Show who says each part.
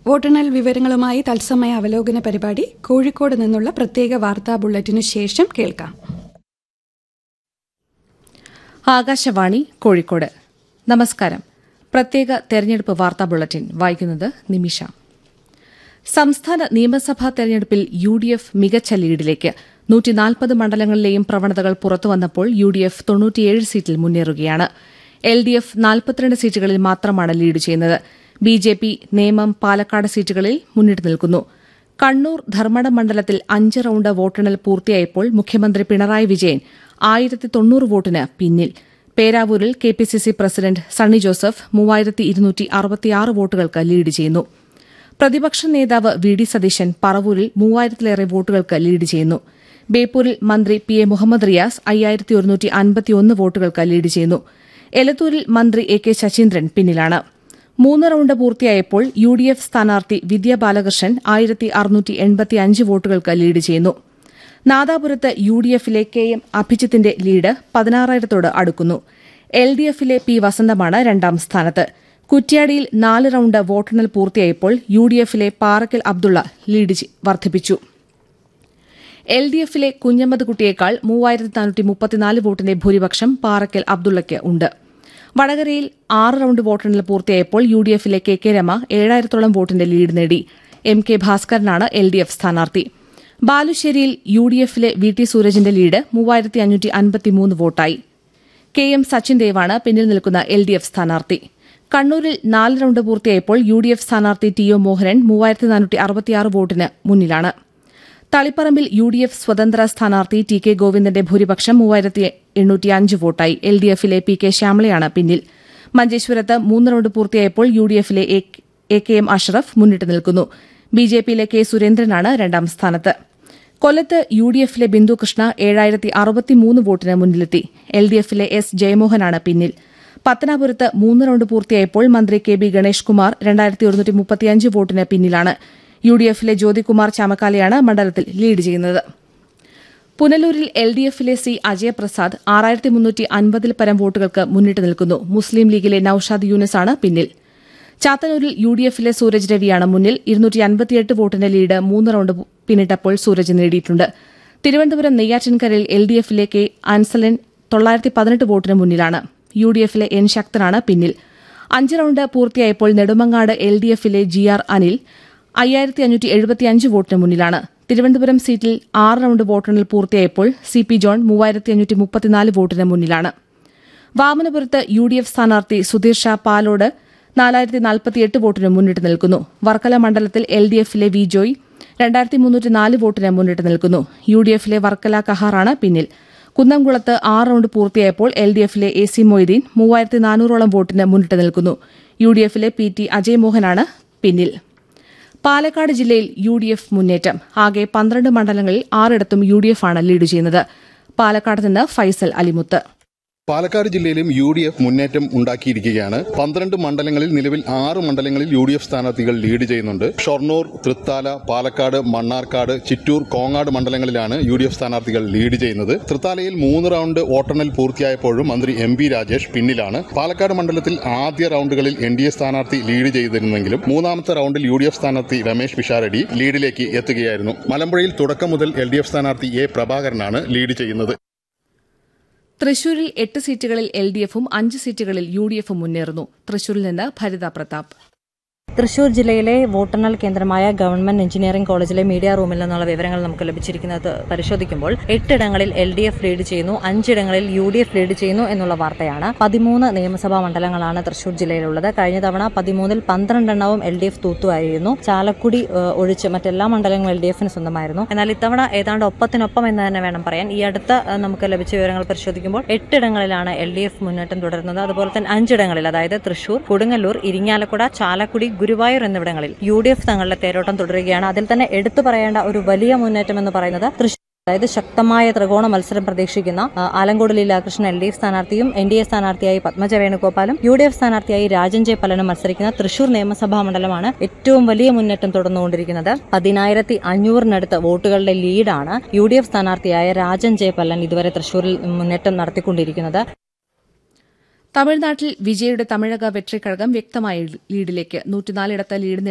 Speaker 1: വോട്ടെണ്ണൽ വിവരങ്ങളുമായി തത്സമയ അവലോകന പരിപാടി കോഴിക്കോട് നിന്നുള്ള പ്രത്യേക വാർത്താ ബുള്ളറ്റിനു ശേഷം കേൾക്കാം
Speaker 2: ആകാശവാണി കോഴിക്കോട് നമസ്കാരം പ്രത്യേക തെരഞ്ഞെടുപ്പ് വാർത്താ ബുള്ളറ്റിൻ വായിക്കുന്നത് നിമിഷ സംസ്ഥാന നിയമസഭാ തെരഞ്ഞെടുപ്പിൽ യു ഡി എഫ് മികച്ച ലീഡിലേക്ക് നൂറ്റിനാൽപ്പത് മണ്ഡലങ്ങളിലെയും പ്രവണതകൾ പുറത്തുവന്നപ്പോൾ യു ഡി എഫ് തൊണ്ണൂറ്റിയേഴ് സീറ്റിൽ മുന്നേറുകയാണ് എൽ ഡി എഫ് നാൽപ്പത്തിരണ്ട് സീറ്റുകളിൽ മാത്രമാണ് ലീഡ് ചെയ്യുന്നത് B J P Nemom Palakkad സീറ്റുകളിൽ മുന്നിട്ട് നിൽക്കുന്നു കണ്ണൂർ ധർമ്മടം മണ്ഡലത്തിൽ അഞ്ച് റൌണ്ട് വോട്ടെണ്ണൽ പൂർത്തിയായപ്പോൾ മുഖ്യമന്ത്രി പിണറായി വിജയൻ ആയിരത്തി തൊണ്ണൂറ് വോട്ടിന് പിന്നിൽ പേരാവൂരിൽ K P C C president Sunny Joseph മൂവായിരത്തി ഇരുന്നൂറ്റി അറുപത്തിയാറ് വോട്ടുകൾക്ക് ലീഡ് ചെയ്യുന്നു പ്രതിപക്ഷ നേതാവ് വി ഡി സതീശൻ പറവൂരിൽ മൂവായിരത്തിലേറെ വോട്ടുകൾക്ക് ലീഡ് ചെയ്യുന്നു ബേപ്പൂരിൽ മന്ത്രി പി എ മുഹമ്മദ് റിയാസ് അയ്യായിരത്തി ഒരുന്നൂറ്റി അൻപത്തിയൊന്ന് വോട്ടുകൾക്ക് ലീഡ് ചെയ്യുന്നു എലത്തൂരിൽ മന്ത്രി എ കെ ശശീന്ദ്രൻ പിന്നിലാണ് മൂന്ന് റൌണ്ട് പൂർത്തിയായപ്പോൾ യു ഡി എഫ് സ്ഥാനാർത്ഥി വിദ്യ ബാലകൃഷ്ണൻ ആയിരത്തി അറുന്നൂറ്റി എൺപത്തിയഞ്ച് വോട്ടുകൾക്ക് ലീഡ് ചെയ്യുന്നു നാദാപുരത്ത് യു ഡി എഫിലെ കെ എം അഭിജിത്തിന്റെ ലീഡ് പതിനാറായിരത്തോട് അടുക്കുന്നു എൽ ഡി എഫിലെ പി വസന്തമാണ് രണ്ടാം സ്ഥാനത്ത് കുറ്റ്യാടിയിൽ നാല് റൌണ്ട് വോട്ടെണ്ണൽ പൂർത്തിയായപ്പോൾ യു ഡി എഫിലെ പാറക്കൽ അബ്ദുള്ള ലീഡ് ചെ- വർദ്ധിപ്പിച്ചു എൽ ഡി എഫിലെ കുഞ്ഞമ്മദ് കുട്ടിയേക്കാൾ മൂവായിരത്തി നാനൂറ്റി മുപ്പത്തിനാല് വോട്ടിന്റെ ഭൂരിപക്ഷം പാറക്കൽ അബ്ദുള്ളയ്ക്ക് ഉണ്ട് വടകരയിൽ ആറ് റൌണ്ട് വോട്ടെണ്ണൽ പൂർത്തിയായപ്പോൾ യു ഡി എഫിലെ കെ കെ രമ ഏഴായിരത്തോളം വോട്ടിന്റെ ലീഡ് നേടി എം കെ ഭാസ്കരനാണ് എൽ ഡി എഫ് സ്ഥാനാർത്ഥി ബാലുശ്ശേരിയിൽ യു ഡി എഫിലെ വി ടി സൂരജിന്റെ ലീഡ് മൂവായിരത്തി അഞ്ഞൂറ്റി അൻപത്തിമൂന്ന് വോട്ടായി കെ എം സച്ചിൻ ദേവാണ് പിന്നിൽ നിൽക്കുന്ന എൽ ഡി എഫ് സ്ഥാനാർത്ഥി കണ്ണൂരിൽ നാല് റൌണ്ട് പൂർത്തിയായപ്പോൾ യു ഡി എഫ് സ്ഥാനാർത്ഥി ടി ഒ മോഹനൻ മൂവായിരത്തി നാനൂറ്റി അറുപത്തിയാറ് വോട്ടിന് മുന്നിലാണ് തളിപ്പറമ്പിൽ യു ഡി എഫ് സ്വതന്ത്ര സ്ഥാനാർത്ഥി ടി കെ ഗോവിന്ദന്റെ ഭൂരിപക്ഷം മൂവായിരത്തി എണ്ണൂറ്റി അഞ്ച് വോട്ടായി എൽ ഡി എഫിലെ പി കെ ശ്യാമളയാണ് പിന്നിൽ മഞ്ചേശ്വരത്ത് മൂന്ന് റൌണ്ട് പൂർത്തിയായപ്പോൾ യു ഡി എഫിലെ എ കെ എം അഷ്റഫ് മുന്നിട്ട് നിൽക്കുന്നു ബി ജെ പിയിലെ കെ സുരേന്ദ്രനാണ് രണ്ടാം സ്ഥാനത്ത് കൊല്ലത്ത് യു ഡി എഫിലെ ബിന്ദു കൃഷ്ണ ഏഴായിരത്തി അറുപത്തിമൂന്ന് വോട്ടിന് മുന്നിലെത്തി എൽ ഡി എഫിലെ എസ് ജയമോഹനാണ് പിന്നിൽ പത്തനാപുരത്ത് മൂന്ന് റൌണ്ട് പൂർത്തിയായപ്പോൾ മന്ത്രി കെ ബി ഗണേഷ് കുമാർ രണ്ടായിരത്തി ഒരുന്നൂറ്റി മുപ്പത്തിയഞ്ച് വോട്ടിന് പിന്നിലാണ് യു ഡി എഫിലെ ജ്യോതികുമാർ ചാമക്കാലയാണ് മണ്ഡലത്തിൽ ലീഡ് ചെയ്യുന്നത് പുനലൂരിൽ എൽ ഡി എഫിലെ സി അജയപ്രസാദ് ആറായിരത്തി മുന്നൂറ്റി അൻപതിൽ പരം വോട്ടുകൾക്ക് മുന്നിട്ട് നിൽക്കുന്നു മുസ്ലിം ലീഗിലെ നൌഷാദ് യൂനിസാണ് പിന്നിൽ ചാത്തന്നൂരിൽ യു ഡി എഫിലെ സൂരജ് രവിയാണ് മുന്നിൽ ഇരുന്നൂറ്റി അൻപത്തിയെട്ട് വോട്ടിന്റെ ലീഡ് മൂന്ന് റൌണ്ട് പിന്നിട്ടപ്പോൾ സൂരജ് നേടിയിട്ടുണ്ട് തിരുവനന്തപുരം നെയ്യാറ്റിൻകരയിൽ എൽ ഡി എഫിലെ കെ അൻസലൻ തൊള്ളായിരത്തി പതിനെട്ട് വോട്ടിന് മുന്നിലാണ് യു ഡി എഫിലെ എൻ ശക്തനാണ് പിന്നിൽ അഞ്ച് റൌണ്ട് പൂർത്തിയായപ്പോൾ നെടുമങ്ങാട് എൽ ഡി എഫിലെ ജി ആർ അനിൽ അയ്യായിരത്തി അഞ്ഞൂറ്റി എഴുപത്തിയഞ്ച് വോട്ടിന് മുന്നിലാണ് തിരുവനന്തപുരം സീറ്റിൽ ആറ് റൌണ്ട് വോട്ടെണ്ണൽ പൂർത്തിയായപ്പോൾ സി പി ജോൺ മൂവായിരത്തി അഞ്ഞൂറ്റി മുപ്പത്തിനാല് വോട്ടിന് മുന്നിലാണ് വാമനപുരത്ത് യു ഡി എഫ് സ്ഥാനാർത്ഥി സുധീർ ഷാ പാലോട് നാലായിരത്തി നാൽപ്പത്തിയെട്ട് വോട്ടിന് മുന്നിട്ട് നിൽക്കുന്നു വർക്കല മണ്ഡലത്തിൽ എൽ ഡി എഫിലെ വി ജോയ് രണ്ടായിരത്തി മുന്നൂറ്റി നാല് വോട്ടിന് മുന്നിട്ട് നിൽക്കുന്നു യു ഡി എഫിലെ വർക്കല കഹാറാണ് പിന്നിൽ കുന്നംകുളത്ത് ആറ് റൌണ്ട് പൂർത്തിയായപ്പോൾ എൽ ഡി എഫിലെ എ സി മൊയ്തീൻ മൂവായിരത്തി നാനൂറോളം വോട്ടിന് മുന്നിട്ട് നിൽക്കുന്നു യു ഡി എഫിലെ പി ടി അജയ് മോഹനാണ് പിന്നിൽ പാലക്കാട് ജില്ലയിൽ യു ഡി എഫ് മുന്നേറ്റം ആകെ പന്ത്രണ്ട് മണ്ഡലങ്ങളിൽ ആറിടത്തും യു ഡി എഫ് ആണ് ലീഡ് ചെയ്യുന്നത് പാലക്കാട് നിന്ന് ഫൈസൽ അലിമുത്ത്
Speaker 3: പാലക്കാട് ജില്ലയിലും യു ഡി എഫ് മുന്നേറ്റം ഉണ്ടാക്കിയിരിക്കുകയാണ് പന്ത്രണ്ട് മണ്ഡലങ്ങളിൽ നിലവിൽ ആറ് മണ്ഡലങ്ങളിൽ യു ഡി എഫ് സ്ഥാനാർത്ഥികൾ ലീഡ് ചെയ്യുന്നുണ്ട് ഷൊർണൂർ തൃത്താല പാലക്കാട് മണ്ണാർക്കാട് ചിറ്റൂർ കോങ്ങാട് മണ്ഡലങ്ങളിലാണ് യു ഡി എഫ് സ്ഥാനാർത്ഥികൾ ലീഡ് ചെയ്യുന്നത് തൃത്താലയിൽ മൂന്ന് റൌണ്ട് വോട്ടെണ്ണൽ പൂർത്തിയായപ്പോഴും മന്ത്രി എം പി രാജേഷ് പിന്നിലാണ് പാലക്കാട് മണ്ഡലത്തിൽ ആദ്യ റൌണ്ടുകളിൽ എൻ ഡി എ സ്ഥാനാർത്ഥി ലീഡ് ചെയ്തിരുന്നെങ്കിലും മൂന്നാമത്തെ റൌണ്ടിൽ യു ഡി എഫ് സ്ഥാനാർത്ഥി രമേശ് പിഷാരടി ലീഡിലേക്ക് എത്തുകയായിരുന്നു മലമ്പുഴയിൽ തുടക്കം മുതൽ എൽ ഡി എഫ് സ്ഥാനാർത്ഥി എ പ്രഭാകരനാണ് ലീഡ് ചെയ്യുന്നത്
Speaker 2: തൃശൂരിൽ എട്ട് സീറ്റുകളിൽ എൽ ഡി എഫും അഞ്ച് സീറ്റുകളിൽ യു ഡി എഫും മുന്നേറുന്നു തൃശൂരിൽ നിന്ന് ഭരിത പ്രതാപ്
Speaker 4: തൃശൂർ ജില്ലയിലെ വോട്ടെണ്ണൽ കേന്ദ്രമായ ഗവൺമെന്റ് എഞ്ചിനീയറിംഗ് കോളേജിലെ മീഡിയ റൂമിൽ നിന്നുള്ള വിവരങ്ങൾ നമുക്ക് ലഭിച്ചിരിക്കുന്നത് പരിശോധിക്കുമ്പോൾ എട്ടിടങ്ങളിൽ എൽ ഡി എഫ് ലീഡ് ചെയ്യുന്നു അഞ്ചിടങ്ങളിൽ യു ഡി എഫ് ലീഡ് ചെയ്യുന്നു എന്നുള്ള വാർത്തയാണ് പതിമൂന്ന് നിയമസഭാ മണ്ഡലങ്ങളാണ് തൃശൂർ ജില്ലയിലുള്ളത് കഴിഞ്ഞ തവണ പതിമൂന്നിൽ പന്ത്രണ്ടെണ്ണവും എൽ ഡി എഫ് തൂത്തുവായിരുന്നു ചാലക്കുടി ഏഹ്, ഒഴിച്ച് മറ്റെല്ലാ മണ്ഡലങ്ങളും എൽ ഡി എഫിന് സ്വന്തമായിരുന്നു എന്നാൽ ഇത്തവണ ഏതാണ്ട് ഒപ്പത്തിനൊപ്പം എന്ന് തന്നെ വേണം പറയാൻ ഈ അടുത്ത ഏഹ്, നമുക്ക് ലഭിച്ച വിവരങ്ങൾ പരിശോധിക്കുമ്പോൾ എട്ടിടങ്ങളിലാണ് എൽ ഡി എഫ് മുന്നേറ്റം തുടരുന്നത് അതുപോലെ തന്നെ അഞ്ചിടങ്ങളിൽ അതായത് തൃശൂർ കൊടുങ്ങല്ലൂർ ഇരിങ്ങാലക്കുട ചാലക്കുടി ഗുരുവായൂർ എന്നിവിടങ്ങളിൽ യു ഡി എഫ് തങ്ങളുടെ തേരോട്ടം തുടരുകയാണ് അതിൽ തന്നെ എടുത്തു പറയേണ്ട ഒരു വലിയ മുന്നേറ്റം എന്ന് പറയുന്നത് തൃശൂർ അതായത് ശക്തമായ ത്രികോണ മത്സരം പ്രതീക്ഷിക്കുന്ന ആ, Alankode Leelakrishnan L D F സ്ഥാനാർത്ഥിയും എൻ ഡി എ സ്ഥാനാർത്ഥിയായി പത്മജ വേണുഗോപാലും യു ഡി എഫ് സ്ഥാനാർത്ഥിയായി രാജൻ ജെ പലനും മത്സരിക്കുന്ന തൃശൂർ നിയമസഭാ മണ്ഡലമാണ് ഏറ്റവും വലിയ മുന്നേറ്റം തുടർന്നുകൊണ്ടിരിക്കുന്നത് പതിനായിരത്തി അഞ്ഞൂറിനടുത്ത് വോട്ടുകളുടെ ലീഡാണ് യു ഡി എഫ് സ്ഥാനാർത്ഥിയായ രാജൻ ജെ പല്ലൻ ഇതുവരെ തൃശൂരിൽ മുന്നേറ്റം നടത്തിക്കൊണ്ടിരിക്കുന്നത്
Speaker 2: തമിഴ്നാട്ടിൽ വിജയുടെ തമിഴക വെട്രിക്കഴകം വ്യക്തമായ ലീഡിലേക്ക് നൂറ്റിനാലിടത്ത് ലീഡ്